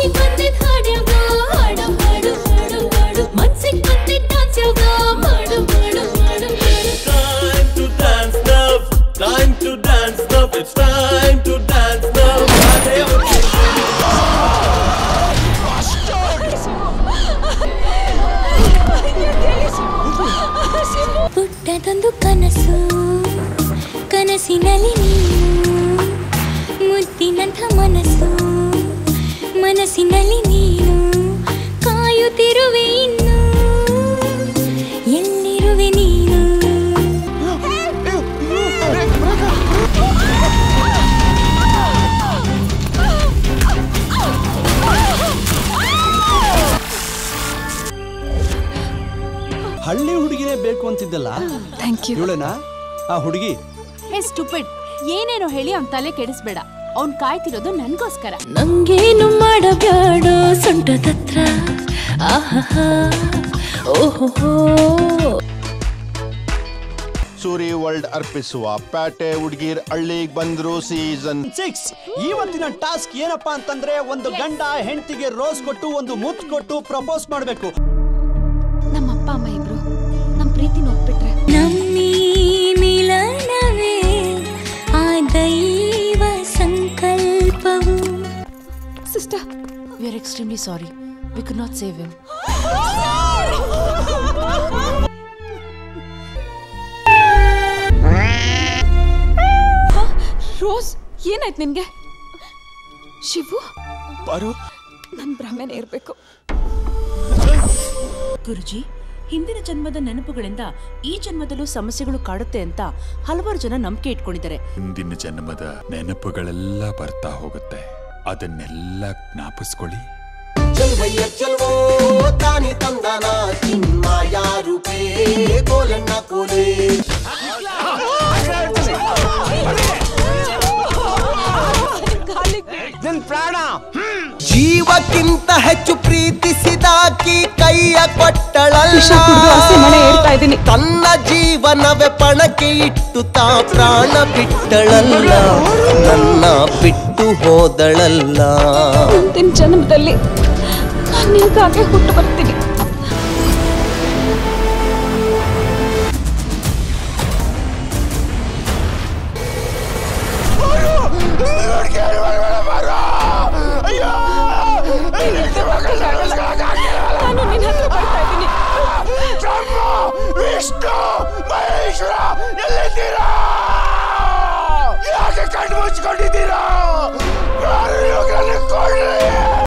ಬಾಯಿಗ್ ಬಂದಿದ್ ಹಾಡ್ಯಾಗ ಹಾಡು ಹಾಡು ಹಾಡು ಹಾಡು ಮನ್ಸಿಗ್ ಬಂದಿದ್ ಡಾನ್ಸ್ ಯಾವ್ದ ಮಾಡು ಮಾಡು ಮಾಡು ಮಾಡು Time to dance now. Time to dance now. It's time to dance now. ಅದೇ ಪುಟ್ಟದೊಂದು ಕನಸು ಕನಸಿನಲ್ಲಿ ನೀನು ಮುದ್ದಿನಂಥ ಮನಸ್ಸು ಮನಸ್ಸಿನಲ್ಲಿ ನೀನು ಕಾಯುತ್ತಿರುವೆ ಇನ್ನು ಎಲ್ಲಿರುವೆ ನೀನು ಹಳ್ಳಿ ಹುಡುಗಿನೇ ಬೇಕು ಅಂತಿದ್ದಲ್ಲ ಥ್ಯಾಂಕ್ ಯು ಇವಳೇನಾ ಆ ಹುಡುಗಿ ಹೇ ಸ್ಟುಪಿಡ್ ಏನೇನೋ ಹೇಳಿ ಅವ್ನ್ ತಲೆ ಕೆಡಿಸ್ಬೇಡ ಅವ್ನ್ ಕಾಯ್ತಿರೋದು ನನ್ಗೋಸ್ಕರ ನಂಗೇನು ಮಾಡಬ್ಯಾಡೋ ಸೊಂಟದತ್ರ ಆಹಾ ಓಹೋ ಸೂರಿ ವರ್ಲ್ಡ್ ಅರ್ಪಿಸುವ ಪ್ಯಾಟೆ ಹುಡ್ಗಿರ್ ಹಳ್ಳಿಗ್ ಬಂದ್ರು ಸೀಸನ್ ಸಿಕ್ಸ್ ಇವತ್ತಿನ ಟಾಸ್ಕ್ ಏನಪ್ಪಾ ಅಂತಂದ್ರೆ ಒಂದು ಗಂಡ ಹೆಂಡತಿಗೆ ರೋಸ್ ಕೊಟ್ಟು ಒಂದು ಮುತ್ತು ಕೊಟ್ಟು ಪ್ರಪೋಸ್ ಮಾಡಬೇಕು ನಮ್ಮ ಅಪ್ಪ ಅಮ್ಮ ಇಬ್ರು ನಮ್ ಪ್ರೀತಿನ ಒಪ್ಪಿಟ್ರೆ ನಮ್ಮಿ ಮಿಲನವೇ ಆ ದೈವ ಸಂಕಲ್ಪವು sister we are extremely sorry we could not save him Rose ಏನಾಯ್ತು ನಿನ್ಗೆ ಶಿವು ಬಾರು ನನ್ ಭ್ರಮೆನೇ ಇರ್ಬೇಕು ಗುರುಜಿ ಹಿಂದಿನ ಜನ್ಮದ ನೆನಪುಗಳಿಂದ ಈ ಜನ್ಮದಲ್ಲೂ ಸಮಸ್ಯೆಗಳು ಕಾಡುತ್ತೆ ಅಂತ ಹಲವಾರು ಜನ ನಂಬಿಕೆ ಇಟ್ಕೊಂಡಿದ್ದಾರೆ ಹಿಂದಿನ ಜನ್ಮದ ನೆನಪುಗಳೆಲ್ಲ ಬರ್ತಾ ಹೋಗುತ್ತೆ ಅದನ್ನೆಲ್ಲ ಜ್ಞಾಪಿಸ್ಕೊಳ್ಳಿ ಚಲ್ವಯ್ಯ ಚಲ್ವೋ ತಾನಿ ತಂದನ ಚಿನ್ಮಯ ರೂಪೇ ಕೋಲಣ್ಣ ಕೋಲೆ ಜೀವಕ್ಕಿಂತ ಹೆಚ್ಚು ಪ್ರೀತಿಸಿದಾಕಿ ಕೈಯ ಕೊಟ್ಟಳಲ್ಲ ತನ್ನ ಜೀವನವೇ ಪಣಕ್ಕೆ ಇಟ್ಟು ತಾ ಪ್ರಾಣ ಬಿಟ್ಟಳಲ್ಲ ನನ್ನ ಬಿಟ್ಟು ಹೋದಳಲ್ಲ ಮುಂದಿನ ಜನ್ಮದಲ್ಲಿ ನಾನು ನಿಮ್ಗಾಗೆ ಹುಟ್ಟು ಬರ್ತೀನಿ ಹುಡುಗಿ